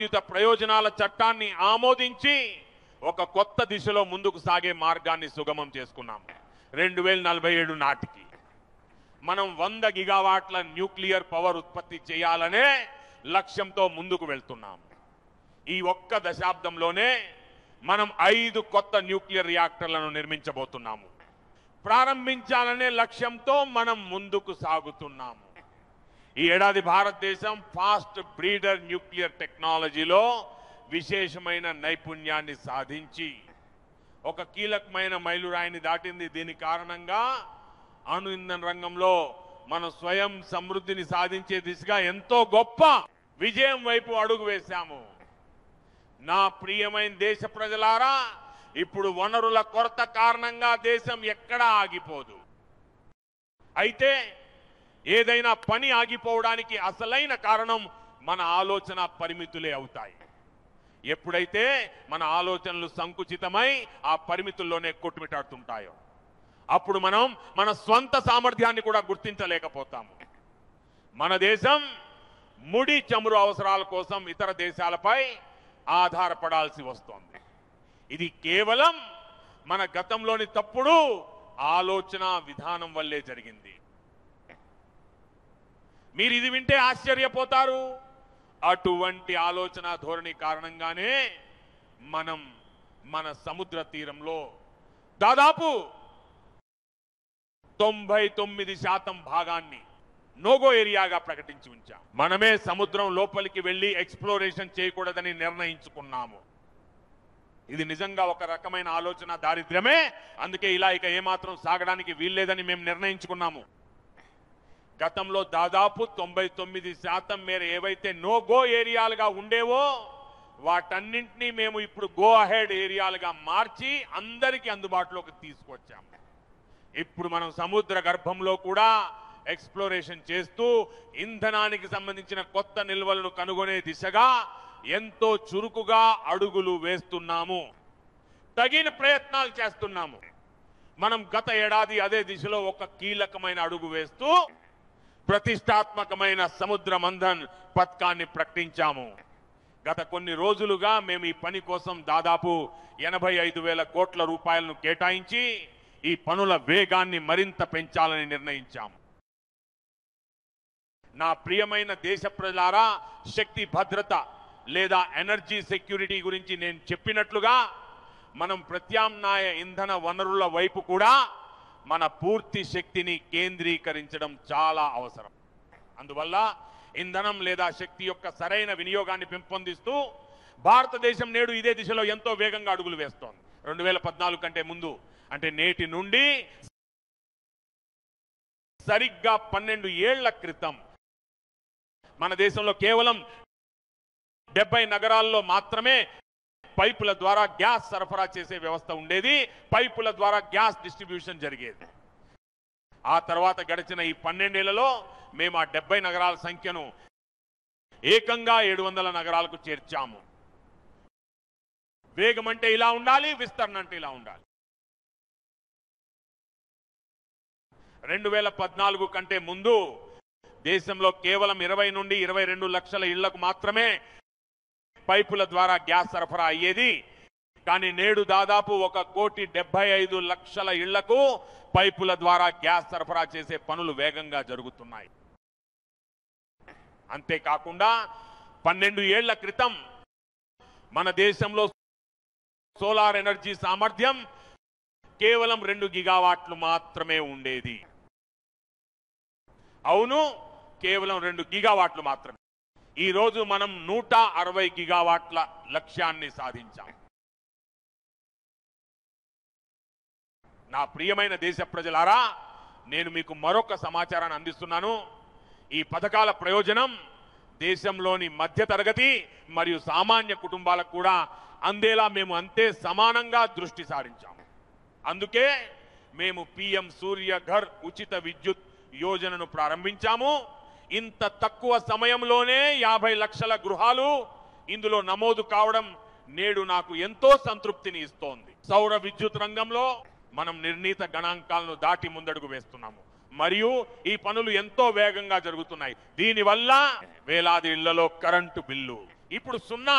విద్యుత ప్రయోజనాల చట్టాన్ని ఆమోదించి ఒక కొత్త దిశలో ముందుకు సాగే మార్గాన్ని సుగమం చేసుకున్నాం రెండు వేల నలభై ఏడు నాటికి మనం వంద గిగావాట్ల న్యూక్లియర్ పవర్ ఉత్పత్తి చేయాలనే లక్ష్యంతో ముందుకు వెళ్తున్నాం ఈ ఒక్క దశాబ్దంలోనే మనం ఐదు కొత్త న్యూక్లియర్ రియాక్టర్లను నిర్మించబోతున్నాము ప్రారంభించాలనే లక్ష్యంతో మనం ముందుకు సాగుతున్నాము ఈ ఏడాది భారతదేశం ఫాస్ట్ బ్రీడర్ న్యూక్లియర్ టెక్నాలజీలో విశేషమైన నైపుణ్యాన్ని సాధించి ఒక కీలకమైన మైలురాయిని దాటింది దీని కారణంగా అణు ఇంధన రంగంలో మనం స్వయం సమృద్ధిని సాధించే దిశగా ఎంతో గొప్ప విజయం వైపు అడుగు వేశాము నా ప్రియమైన దేశ ప్రజలారా ఇప్పుడు వనరుల కొరత కారణంగా దేశం ఎక్కడా ఆగిపోదు అయితే ఏదైనా పని ఆగిపోవడానికి అసలైన కారణం మన ఆలోచన పరిమితులే అవుతాయి ఎప్పుడైతే మన ఆలోచనలు సంకుచితమై ఆ పరిమితుల్లోనే కొట్టుమిటాడుతుంటాయో అప్పుడు మనం మన స్వంత సామర్థ్యాన్ని కూడా గుర్తించలేకపోతాము మన దేశం ముడి చమురు అవసరాల కోసం ఇతర దేశాలపై ఆధారపడాల్సి వస్తోంది ఇది కేవలం మన గతంలోని తప్పుడు ఆలోచన విధానం వల్లే జరిగింది మీరు ఇది వింటే ఆశ్చర్యపోతారు అటువంటి ఆలోచన ధోరణి కారణంగానే మనం మన సముద్ర తీరంలో దాదాపు తొంభై తొమ్మిది శాతం భాగాన్ని నోగో ఏరియాగా ప్రకటించి ఉంచాం మనమే సముద్రం లోపలికి వెళ్లి ఎక్స్ప్లోరేషన్ చేయకూడదని నిర్ణయించుకున్నాము ఇది నిజంగా ఒక రకమైన ఆలోచన దారిద్ర్యమే అందుకే ఇలా ఇక ఏమాత్రం సాగడానికి వీల్లేదని మేము నిర్ణయించుకున్నాము గతంలో దాదాపు తొంభై తొమ్మిది శాతం మేర ఏవైతే నో గో ఏరియాలుగా ఉండేవో వాటన్నింటినీ మేము ఇప్పుడు గో అహెడ్ ఏరియాలుగా మార్చి అందరికీ అందుబాటులోకి తీసుకొచ్చాము ఇప్పుడు మనం సముద్ర గర్భంలో కూడా ఎక్స్ప్లోరేషన్ చేస్తూ ఇంధనానికి సంబంధించిన కొత్త నిల్వలను కనుగొనే దిశగా ఎంతో చురుకుగా అడుగులు వేస్తున్నాము తగిన ప్రయత్నాలు చేస్తున్నాము మనం గత ఏడాది అదే దిశలో ఒక కీలకమైన అడుగు వేస్తూ ప్రతిష్టాత్మకమైన సముద్ర మంథన్ పథకాన్ని ప్రకటించాము గత కొన్ని రోజులుగా మేము ఈ పని కోసం దాదాపు ఎనభై ఐదు వేల కోట్ల రూపాయలను కేటాయించి ఈ పనుల వేగాన్ని మరింత పెంచాలని నిర్ణయించాము నా ప్రియమైన దేశ ప్రజలారా శక్తి భద్రత లేదా ఎనర్జీ సెక్యూరిటీ గురించి నేను చెప్పినట్లుగా మనం ప్రత్యామ్నాయ ఇంధన వనరుల వైపు కూడా మన పూర్తి శక్తిని కేంద్రీకరించడం చాలా అవసరం అందువల్ల ఇంధనం లేదా శక్తి యొక్క సరైన వినియోగాన్ని పెంపొందిస్తూ భారతదేశం నేడు ఇదే దిశలో ఎంతో వేగంగా అడుగులు వేస్తోంది రెండు వేల పద్నాలుగు కంటే ముందు అంటే నేటి నుండి సరిగ్గా పన్నెండు ఏళ్ల క్రితం మన దేశంలో కేవలం డెబ్బై నగరాల్లో మాత్రమే పైపుల ద్వారా గ్యాస్ సరఫరా చేసే వ్యవస్థ ఉండేది పైపుల ద్వారా గ్యాస్ డిస్ట్రిబ్యూషన్ జరిగేది ఆ తర్వాత గడిచిన ఈ పన్నెండేళ్లలో మేము ఆ డెబ్బై నగరాల సంఖ్యను ఏకంగా ఏడు వందల నగరాలకు చేర్చాము వేగం అంటే ఇలా ఉండాలి విస్తరణ అంటే ఇలా ఉండాలి రెండు వేల పద్నాలుగు కంటే ముందు దేశంలో కేవలం ఇరవై నుండి ఇరవై రెండు లక్షల ఇళ్లకు మాత్రమే పైపుల ద్వారా గ్యాస్ సరఫరా అయ్యేది కానీ నేడు దాదాపు ఒక కోటి డెబ్బై ఐదు లక్షల ఇళ్లకు పైపుల ద్వారా గ్యాస్ సరఫరా చేసే పనులు వేగంగా జరుగుతున్నాయి అంతేకాకుండా పన్నెండు ఏళ్ల క్రితం మన దేశంలో సోలార్ ఎనర్జీ సామర్థ్యం కేవలం రెండు గిగావాట్లు మాత్రమే ఉండేది అవును కేవలం రెండు గిగావాట్లు మాత్రమే ఈ రోజు మనం నూట అరవై గిగావాట్ల లక్ష్యాన్ని సాధించాం నా ప్రియమైన దేశ ప్రజలారా నేను మీకు మరొక సమాచారాన్ని అందిస్తున్నాను ఈ పథకాల ప్రయోజనం దేశంలోని మధ్యతరగతి మరియు సామాన్య కుటుంబాలకు కూడా అందేలా మేము అంతే సమానంగా దృష్టి సారించాము అందుకే మేము పిఎం సూర్య ఘర్ ఉచిత విద్యుత్ యోజనను ప్రారంభించాము ఇంత తక్కువ సమయంలోనే యాభై లక్షల గృహాలు ఇందులో నమోదు కావడం నేడు నాకు ఎంతో సంతృప్తిని ఇస్తోంది సౌర విద్యుత్ రంగంలో మనం నిర్ణీత గణాంకాలను దాటి ముందడుగు వేస్తున్నాము మరియు ఈ పనులు ఎంతో వేగంగా జరుగుతున్నాయి దీనివల్ల వేలాది ఇళ్లలో కరెంటు బిల్లు ఇప్పుడు సున్నా